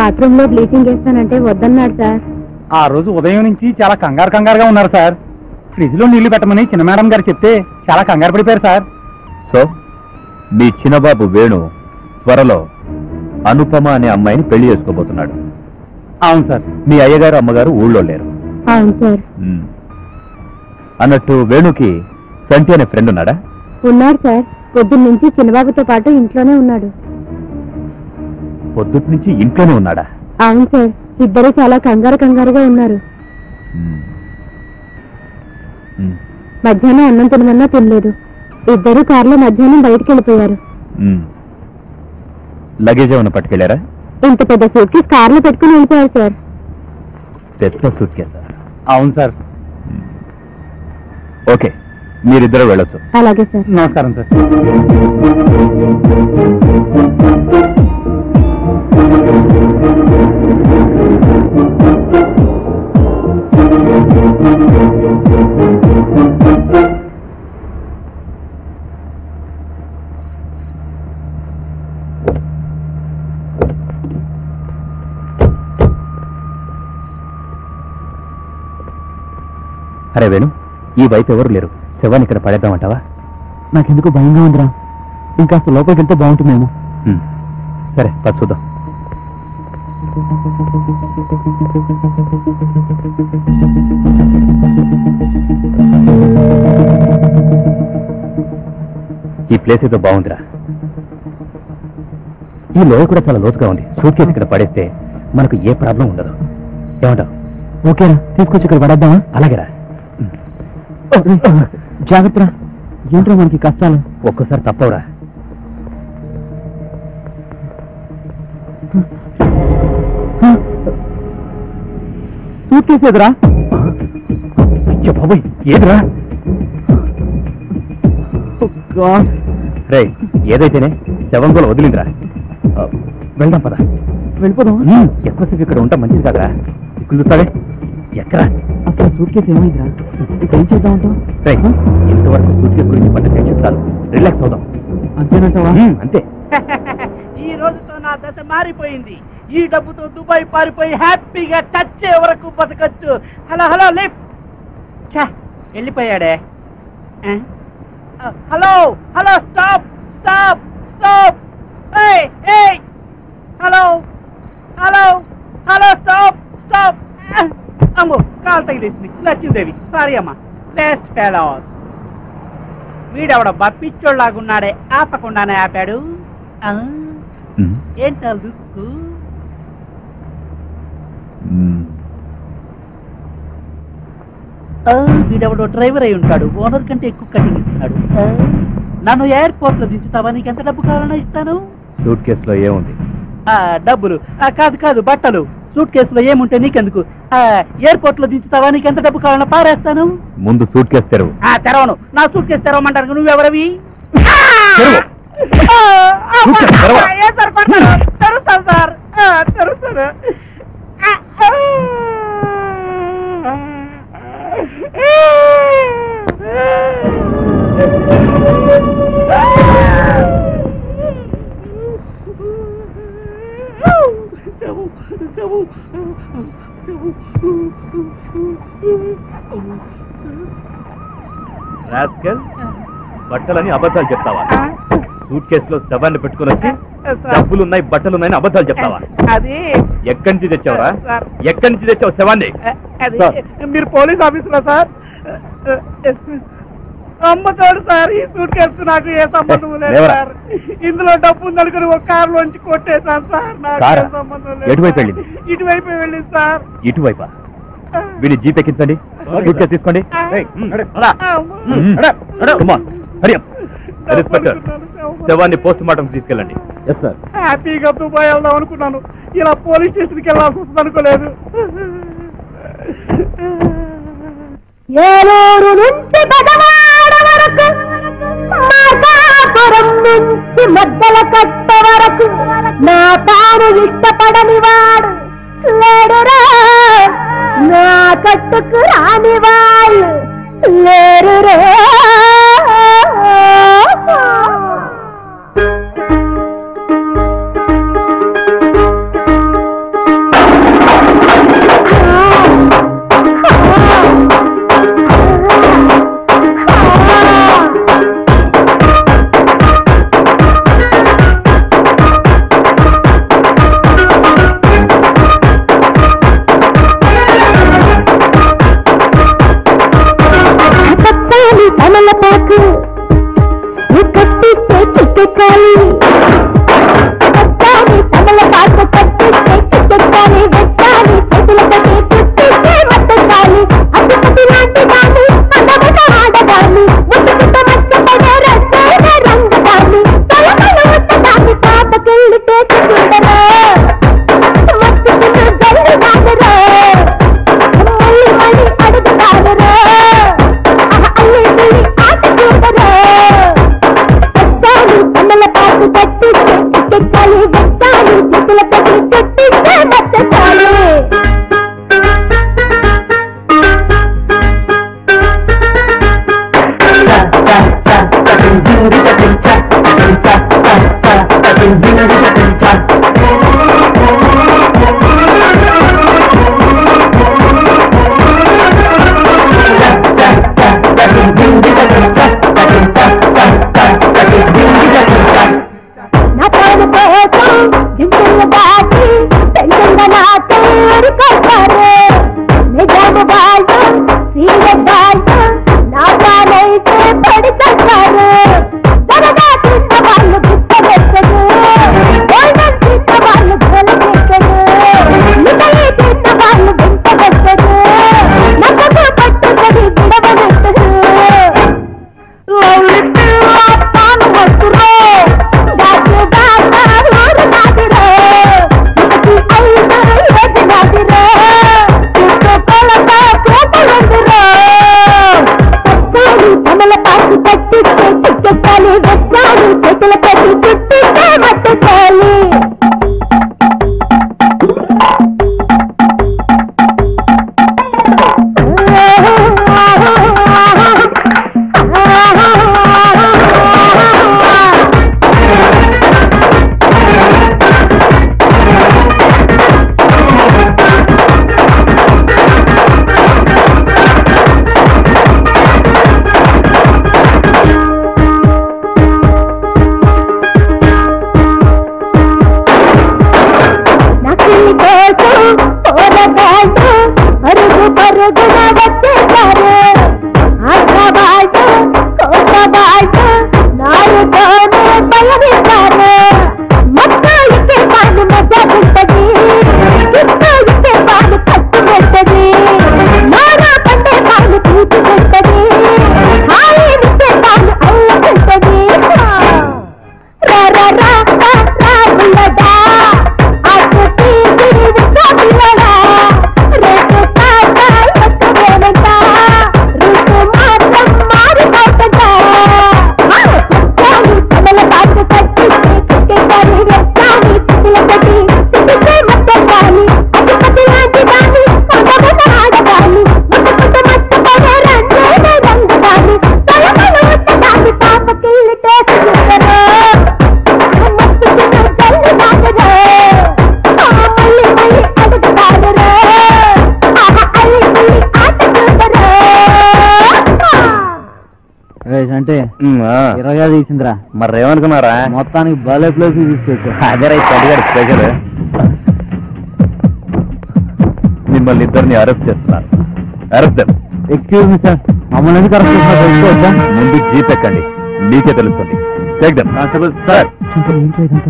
Bathroom లో bleaching వేస్తానంటే వద్దన్నాడు sir ఆ రోజు ఉదయం నుంచి చాలా కంగారు కంగారుగా ఉన్నారు సార్ ఫ్రిడ్జ్ లో నీళ్లు పెట్టమని చిన్న మేడం గారు చెప్తే చాలా కంగారు పడిపోయారు సార్ సో మీ చిన్నబాబు వేణు త్వరలో అనుపమ అనే అమ్మాయిని పెళ్లి చేసుకోబోతున్నాడు అవును సార్ మీ అయ్యగారు అమ్మగారు ఊళ్ళో లేరు అవును సార్ మ్మ్. అన్నట్టు వేణుకి చంటి అనే ఫ్రెండ్ ఉన్నాడా ఉన్నాడు సార్ పొద్దున్న నుంచి చిన్నబాబుతో పాటు ఇంట్లోనే ఉన్నాడు పొద్దుటి నుంచి ఇంట్లోనే ఉన్నాడా అవును సార్ ఇద్దరు చాలా కంగారు కంగారుగా ఉన్నారు మ్మ్. మ్మ్. మధ్యాహ్నం అన్నం తినమన్నా తినలేదు ఇద్దరు కారులో మధ్యాహ్నం బయటికి వెళ్ళిపోయారు మ్మ్. లగేజ్ ఏమైనా పట్టుకెళ్ళారా ఇంత పెద్ద సూట్ కేసు కారులో పెట్టుకుని వెళ్ళిపోయారు సార్ పెద్ద సూట్ కేసా అవును సార్ ఓకే మీరిద్దరు వెళ్ళొచ్చు అలాగే సార్ నమస్కారం సార్ అరే వేణు ఈ వైపు ఎవరు లేరు శవాన్ని ఇక్కడ పడేద్దామంటావా నాకెందుకు భయంగా ఉందిరా ఇంకాస్త లోపలికి వెళ్తే బాగుంటుందేమో మ్మ్. సరే పద చూద్దాం ఈ ప్లేస్ ఏదో బాగుందిరా ఈ లోయ కూడా చాలా లోతుగా ఉంది సూట్ కేసు ఇక్కడ పడేస్తే మనకు ఏ ప్రాబ్లం ఉండదు ఏమంటావు ఓకేరా తీసుకొచ్చి ఇక్కడ పడేద్దామా అలాగేరా జాగ్రత్త ఏంట్రా మనకి కష్టాలు ఒక్కోసారి తప్పవురా సూట్ కేసు ఎదురా అయ్యో బాబోయ్ ఏదిరా రే ఏదైతేనే శవం కూడా వదిలిందిరా ఆ, వెళ్దాం పద వెళ్ళిపోదామా ఉమ్, ఎక్కువసేపు ఇక్కడ ఉంటాం మంచిది కాదురా ఇక్కడ చూస్తావే ఎక్కరా అసలు సూట్ కేసు ఏమైందిరా ఇప్పుడు ఏం చేద్దామంటావు రే ఇంతవరకు సూట్ కేసు గురించి పడ్డ టెన్షన్ చాలు రిలాక్స్ అవుదాం అంతేనంటావా ఉమ్, అంతే ఈ రోజుతో నా దశ మారిపోయింది ఈ డబ్బుతో దుబాయ్ పారిపోయి హ్యాపీగా చచ్చే వరకు బతకచ్చు హలో హలో లిఫ్ట్ ఛా వెళ్ళిపోయాడే ఆ? ఆ, hello hello stop stop stop ఏయ్ ఏయ్ hello hello hello stop stop ఆ, అమ్మో కాలు తగిలేసింది లక్ష్మీదేవి సారీ అమ్మా బెస్ట్ ఫెలోస్ వీడెవడబ్బా పిచ్చోళ్ళలాగున్నాడే ఆపకుండానే ఆపాడు ఆ, ఉమ్, ఏంటా లుక్కు ఉమ్. ఆ, వీడెవడో డ్రైవర్ అయి ఉంటాడు ఓనర్ కంటే ఎక్కువ కటింగ్ ఇస్తున్నాడు ఆ, నన్ను ఎయిర్పోర్ట్ లో దించుతావా నీకు ఎంత డబ్బు కావాలన్నా ఇస్తాను సూట్ కేసులో ఏముంది ఆ డబ్బులు ఆ, కాదు కాదు బట్టలు సూట్ కేసులో ఏముంటే నీకెందుకు ఆ, ఎయిర్పోర్ట్ లో దించుతావా నీకు ఎంత డబ్బు కావాలన్నా పారేస్తాను ముందు సూట్ కేసు తెరువు ఆ తెరవను నా సూట్ కేసు తెరవమంటారు నువ్వెవరవి తెరువు ఆ, ఆ, సూట్ కేసు తెరవ. ఏ సార్ పడతారు తెరుస్తాను సార్ ఆ, తెరుస్తాను ఆ, ఆ. శవు, శవు, శవు. రాస్కల్ బట్టలని అబద్ధాలు చెప్తావా సూట్ కేసులో శవాన్ని పెట్టుకుని వచ్చి డబ్బులున్నాయి బట్టలున్నాయని అబద్ధాలు చెప్తావా అది ఎక్కడి నుంచి తెచ్చావురా సార్ ఎక్కడి నుంచి తెచ్చావు శవాన్ని అది సార్. మీరు పోలీస్ ఆఫీసరా సార్ అమ్ముతాడు సార్ ఈ సూట్ కేసుకు నాకు ఏ సంబంధం లేదు లేవరా. సార్ ఇందులో డబ్బు ఉందనుకుని ఒక కార్ లోంచి కొట్టేశాను సార్ నాకు కారా? ఏ సంబంధం లేదు ఎటువైపు సార్. వెళ్ళింది? ఇటువైపు వెళ్ళింది సార్ ఇటువైపా వీడి జీప్ ఎక్కించండి సూట్ కేసు తీసుకోండి ఏయ్, ఉమ్, రా. అమ్మో. ఉమ్, come on, hurry up. డబ్బు ఇన్స్పెక్టర్ అనుకున్నాను, శవం. శవాన్ని పోస్ట్ మార్టం తీసుకెళ్ళండి ఎస్ సార్ హ్యాపీగా దుబాయ్ వెళ్దాం అనుకున్నాను ఇలా పోలీస్ స్టేషన్కి వెళ్ళాల్సి వస్తుంది అనుకోలేదు ఏలూరు నుంచి బెజవాడ వరకు మార్కాపురం నుంచి మద్దల కట్ట వరకు నా తాను ఇష్టపడని వాడు లేడురా నా కట్టుకు రాని వాళ్ళు లేరురా కిక్కెక్కాలి వచ్చాలి తమల పాట పట్టిస్తే కిక్కెక్కాలి వచ్చాలి చేతుల కట్టి చుట్టిస్తే మత్తెక్కాలి అతిపతి లాంటి దాన్ని అందముగా ఆడదాన్ని ముద్దు ముద్ద మచ్చపడే రచ్చైన రంగదాన్ని సలమలు ఉత్తదాన్ని పాపకెళ్ళి టేసి చూడరా మత్తుకున్న జల్లి దానరా మళ్ళీ మళ్ళీ అడుగుతానరా అల్లి మళ్ళీ ఆట చూడరా వచ్చాలి కమల పాటు పట్టిస్తే కిక్కెక్కాలి వచ్చాలి చేతుల కట్టి చుట్టిస్తే మత్తెక్కాలి నా ప్రాణ కోసం జంటల దాటి పెళ్ళంగా నాతో కొట్టారు నిజాము వాళ్ళు సీర వాళ్ళు నా ప్రాణైతే పడి చస్తారు సరదా తిన్న వాళ్ళు పుస్తకెత్తరు గోల్డెన్ తిన్న వాళ్ళు గొలకెత్తరు మిఠాయి తిన్న వాళ్ళు వెంట పెట్టరు నమ్మకం పట్టుకొని విడవనెత్తరు లవ్లీ పిల్ల తాను వస్తురో దాచి దాచారు నాదిరో ఒకటి ఐదు ఏజి నాదిరో చుట్టూ కొలత చూపలందిరో వచ్చాడు కమల పాటి పట్టిస్తే చుట్టెక్కాలి వచ్చాడు చేతుల కట్టి చుట్టిస్తే మట్టెక్కాలి నకిలీ కోసం పోరగాళ్ళు పరుగు పరుగున వచ్చేసారు ఆటవాళ్ళు కోటవాళ్ళు నాలుగోనే బలమిస్తారు మొత్తానికి పాలు మజా ఉంటది గిట్టాయితే పాలు కసి పెట్టది నారా పండే పాలు తీపి పెట్టది హాయినిచ్చే పాలు అల్లకుంటది రా రా రా రా రా ఉండదా అటు తీసి విసాపిల్లడా రేపు కాక ఎక్కవేనంట రుపు మాత్రం మారిపోతుంట చాలు కమల పాటు కట్టిస్తే కిక్కెక్కాలి వచ్చాలి చేతుల కట్టి చుట్టితే మత్తెక్కాలి అధిపతి లాంటి దాన్ని అందమున ఆడదాన్ని ముద్దు ముద్దు మచ్చపడే రంగేనే రంగదాన్ని సలమలు ఉత్తదాన్ని పాపకిల్లి టేసి చూడరా మత్తుకున్న జల్లి దానరా మళ్ళీ మళ్ళీ అడుగుతానరా అల్లి మళ్ళీ ఆట చూడరా అంటే ఉమ్, ఆ. ఇరగా తీసిందిరా మరి ఏమనుకున్నారా మొత్తానికి భలే ప్లేస్ తీసుకొచ్చా అదే రైట్ అడిగారు స్పెషల్ మిమ్మల్ని ఇద్దరిని అరెస్ట్ చేస్తున్నారు arrest them excuse me sir మమ్మల్ని ఎందుకు అరెస్ట్ చేసినా తెలుసుకోవచ్చా ముందు జీప్ ఎక్కండి మీకే తెలుస్తుంది టేక్ దెమ్ కానిస్టేబుల్ సార్ ఏంటో ఇదంతా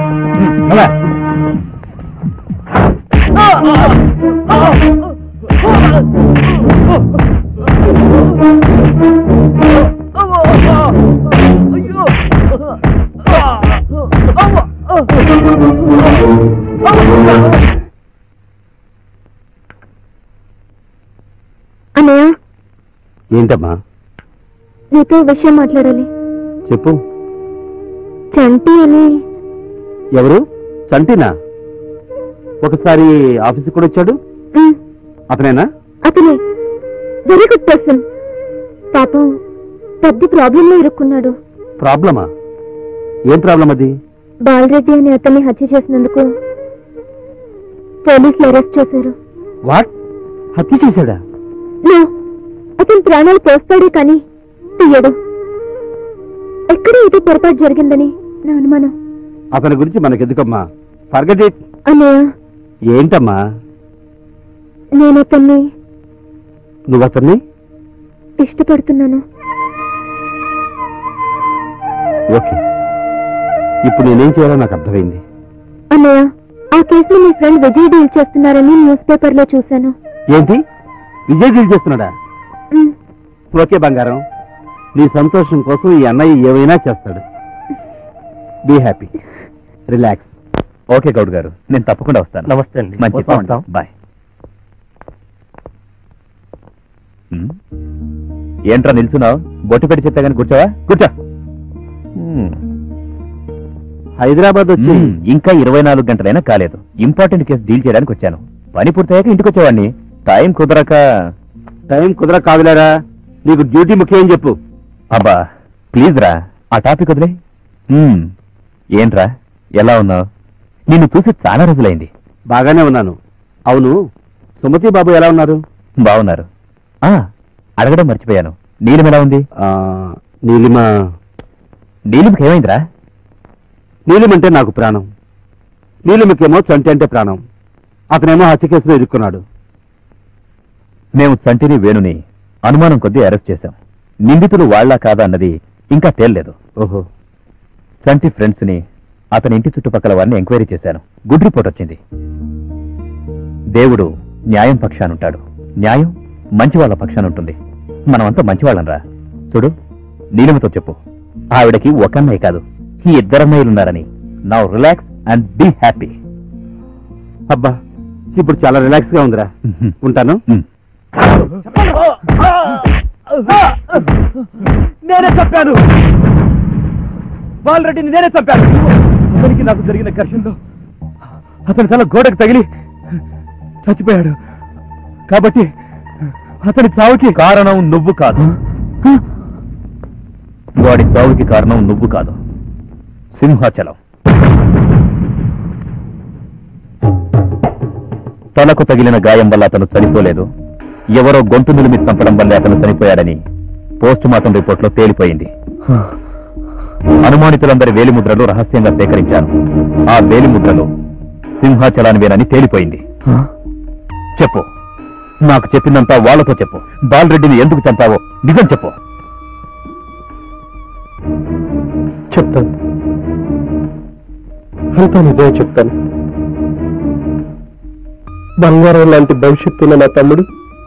అన్నయ్య ఏంటమ్మా నీతో విషయం మాట్లాడాలి చెప్పు చంటి అని ఎవరు సంటినా ఒకసారి ఆఫీస్కి కూడా వచ్చాడు ఉమ్, అతనేనా అతనే వెరీ గుడ్ పర్సన్ పాపం పెద్ద ప్రాబ్లంలో ఇరుక్కున్నాడు ప్రాబ్లమా ఏం ప్రాబ్లం అది బాలరెడ్డి అని అతన్ని హత్య చేసినందుకు పోలీసులు అరెస్ట్ చేశారు వాట్ హత్య చేశాడా నో అతని ప్రాణాలు పోస్తాడే కానీ తీయడు ఎక్కడ ఇది పొరపాటు జరిగిందని నా అనుమానం అతని గురించి మనకెందుకమ్మా ఫర్గెట్ ఇట్ అన్నయ్య ఏంటమ్మా నేను అతన్ని నువ్వు అతన్ని ఇష్టపడుతున్నాను ఓకే ఇప్పుడు నేనేం చేయాలో నాకు అర్థమైంది అన్నయ్య ఆ కేసుని మీ ఫ్రెండ్ విజయ్ డీల్ చేస్తున్నారని న్యూస్ పేపర్ లో చూశాను ఏంటి విజయ్ డీల్ చేస్తున్నాడా మ్, ఓకే బంగారం నీ సంతోషం కోసం ఈ అన్నయ్య ఏమైనా చేస్తాడు be happy relax okay Goud garu నేను తప్పకుండా వస్తాను నమస్తే అండి మంచి వస్తాం, వస్తాం. బాయ్ హ్మ్? ఏంట్రా నిల్చున్నావు బొట్టు పెట్టి చెప్తా కానీ కూర్చోవా కూర్చో హ్మ్. హైదరాబాద్ వచ్చి హ్మ్, ఇంకా ఇరవై నాలుగు గంటలైనా కాలేదు ఇంపార్టెంట్ కేసు డీల్ చేయడానికి వచ్చాను పని పూర్తయ్యాక ఇంటికి వచ్చేవాడిని టైం కుదరక టైం కుదర కాదులేరా నీకు డ్యూటీ ముఖ్యం చెప్పు అబ్బా ప్లీజ్ రా ఆ టాపిక్ వదిలే హ్మ్, ఏంట్రా ఎలా ఉన్నావు నిన్ను చూసి చాలా రోజులైంది బాగానే ఉన్నాను అవును సుమతి బాబు ఎలా ఉన్నారు బాగున్నారు ఆ అడగడం మర్చిపోయాను నీలిమ ఎలా ఉంది ఆ, నీలిమ నీలిమకి ఏమైందిరా నీలిమంటే నాకు ప్రాణం నీలిమకేమో చంటి అంటే ప్రాణం అతనేమో హత్య కేసులో ఇరుక్కున్నాడు మేము చంటిని వేణుని అనుమానం కొద్దీ అరెస్ట్ చేశాం నిందితులు వాళ్ళా కాదా అన్నది ఇంకా తేల్లేదు ఓహో చంటి ఫ్రెండ్స్ ని అతని ఇంటి చుట్టుపక్కల వారిని ఎంక్వైరీ చేశాను గుడ్ రిపోర్ట్ వచ్చింది దేవుడు న్యాయం పక్షానుంటాడు న్యాయం మంచి వాళ్ళ పక్షానుంటుంది మనమంతా మంచివాళ్ళంరా చూడు నీలిమతో చెప్పు ఆవిడకి ఒక అన్నయ్య కాదు ఈ ఇద్దరన్నయ్యలున్నారని now relax and be happy అబ్బా ఇప్పుడు చాలా రిలాక్స్ గా ఉందిరా ఉంటాను నేనే చంపాను బాలరెడ్డిని నేనే చంపాను అతనికి నాకు జరిగిన ఘర్షణలో అతని తల గోడకు తగిలి చచ్చిపోయాడు కాబట్టి అతని చావుకి కారణం నువ్వు కాదు వాడి చావుకి కారణం నువ్వు కాదు సింహాచలం తలకు తగిలిన గాయం వల్ల అతను చనిపోలేదు ఎవరో గొంతు నిలిమి చంపడం వల్లే అతను చనిపోయాడని పోస్ట్ మార్టం రిపోర్ట్లో తేలిపోయింది అనుమానితులందరి వేలిముద్రలు రహస్యంగా సేకరించాను ఆ వేలిముద్రలు సింహాచలానివేనని తేలిపోయింది చెప్పు నాకు చెప్పిందంతా వాళ్ళతో చెప్పు బాలరెడ్డిని ఎందుకు చంపావో నిజం చెప్పు చెప్తాను అంతా నిజమే చెప్తాను బంగారం లాంటి భవిష్యత్తున్న నా తమ్ముడు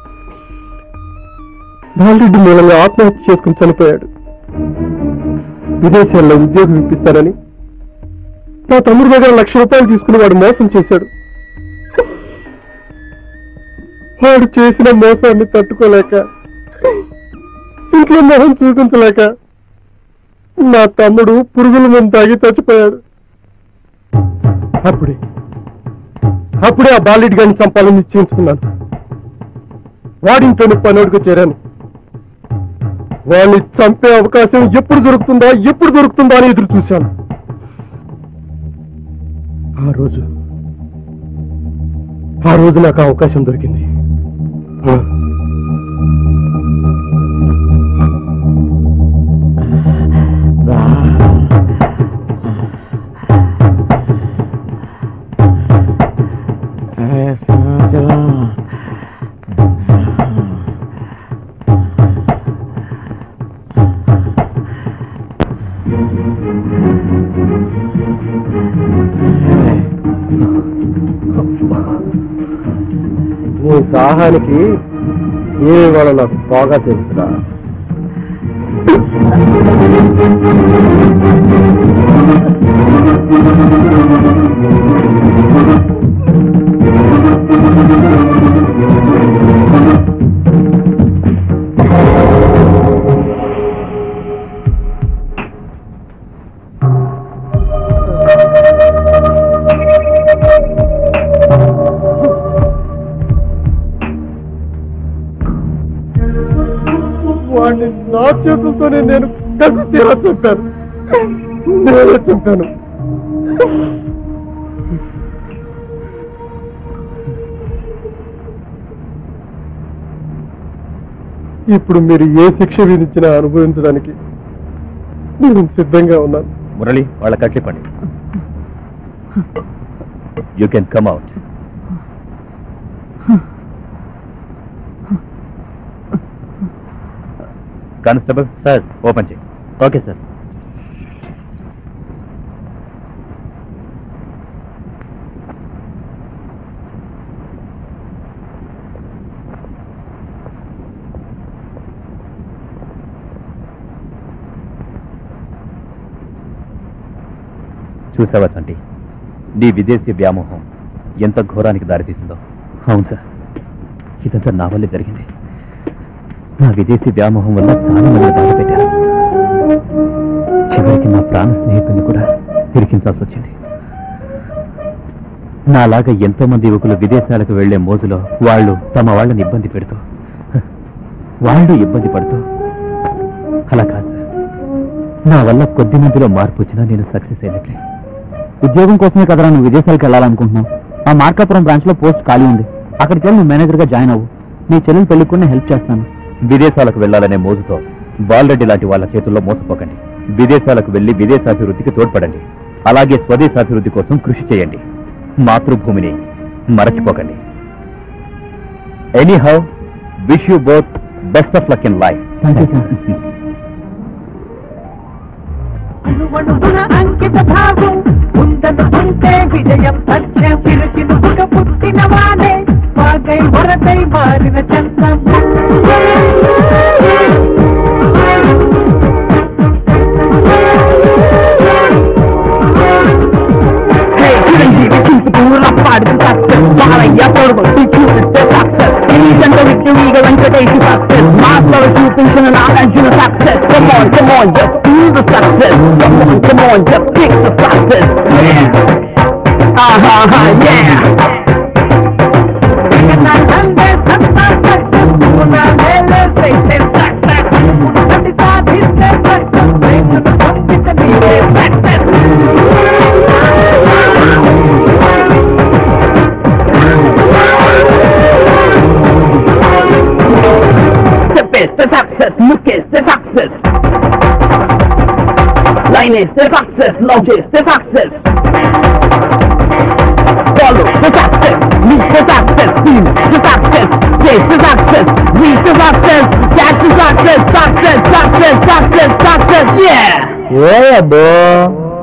బాలరెడ్డి మూలంగా ఆత్మహత్య చేసుకుని చనిపోయాడు విదేశాల్లో ఉద్యోగం ఇప్పిస్తారని నా తమ్ముడి దగ్గర లక్ష రూపాయలు తీసుకుని వాడు మోసం చేశాడు వాడు చేసిన మోసాన్ని తట్టుకోలేక ఇంట్లో మొహం చూపించలేక నా తమ్ముడు పురుగుల మందు తాగి చచ్చిపోయాడు అప్పుడే అప్పుడే ఆ బాలెడ్డి గారిని చంపాలని నిశ్చయించుకున్నాను వాడింట్లోని పనోడికి చేరాను వాడిని చంపే అవకాశం ఎప్పుడు దొరుకుతుందా ఎప్పుడు దొరుకుతుందా అని ఎదురు చూశాను ఆ రోజు ఆ రోజు నాకు ఆ అవకాశం దొరికింది ఆ. నీ దాహానికి ఏ వాళ్ళ నాకు బాగా తెలుసురా వాడిని నా చేతులతోనే నేను కసి తీరా చంపాను నేనే చంపాను ఇప్పుడు మీరు ఏ శిక్ష విధించినా అనుభవించడానికి నేను సిద్ధంగా ఉన్నాను మురళి వాళ్ళ కట్లిపండి you can come out constable sir open చేయి ఓకే సార్ చూసావా చంటి నీ విదేశీ వ్యామోహం ఎంత ఘోరానికి దారితీసిందో అవును సార్ ఇదంతా నా వల్లే జరిగింది నా విదేశీ వ్యామోహం వల్ల చాలా మంది బాధ పెట్టారు చివరికి నా ప్రాణ స్నేహితుని కూడా ఇరికించాల్సి వచ్చింది నాలాగా ఎంతో మంది యువకులు విదేశాలకు వెళ్లే మోజులో వాళ్ళు తమ వాళ్ళని ఇబ్బంది పెడుతూ హ, వాళ్ళు ఇబ్బంది పడుతూ అలా కాదు సార్ నా వల్ల కొద్ది మందిలో మార్పు వచ్చినా నేను సక్సెస్ అయినట్లే ఉద్యోగం కోసమే కదరా నువ్వు విదేశాలకు వెళ్ళాలనుకుంటున్నావు ఆ మార్కాపురం బ్రాంచ్ లో పోస్ట్ ఖాళీ ఉంది అక్కడికి వెళ్ళి నువ్వు మేనేజర్ గా జాయిన్ అవ్వు నీ చెల్లెలు పెళ్లికి కూడా హెల్ప్ చేస్తాను విదేశాలకు వెళ్లాలనే మోజుతో బాలరెడ్డి లాంటి వాళ్ళ చేతుల్లో మోసపోకండి విదేశాలకు వెళ్లి విదేశాభివృద్ధికి తోడ్పడండి అలాగే స్వదేశాభివృద్ధి కోసం కృషి చేయండి మాతృభూమిని మరచిపోకండి anyhow wish you both best of luck in life thank you sir అణువణువున అంకిత భావం ఉందనుకుంటే విజయం సత్యం చిరు చిరుగా పుట్టిన వానే వాగై వరదై మారిన చందం చిరంజీవి చింపుతూ రప్పాడిన సక్సెస్ బాలయ్య పొడుగు చూపిస్తే సక్సెస్ రీసెంట్ విక్టరీగా వెంకటేష్ సక్సెస్ మాస్టర్ చూపించిన Nagarjuna success come on come on just feel the success come on come on just kick the success ఆహా యా అందే సత్తా సక్సెస్ నా మేలే సైతే సక్సెస్ ఉన్నది సాధిస్తే సక్సెస్ ప్రేమను పంపిత నీవే success Step is the success, look is the success. Line is the success, log is the success. Follow the success, meet the success, feel the success, taste the success, reach the success, catch the success, success, success, success, success, yeah! ఏ అబ్బో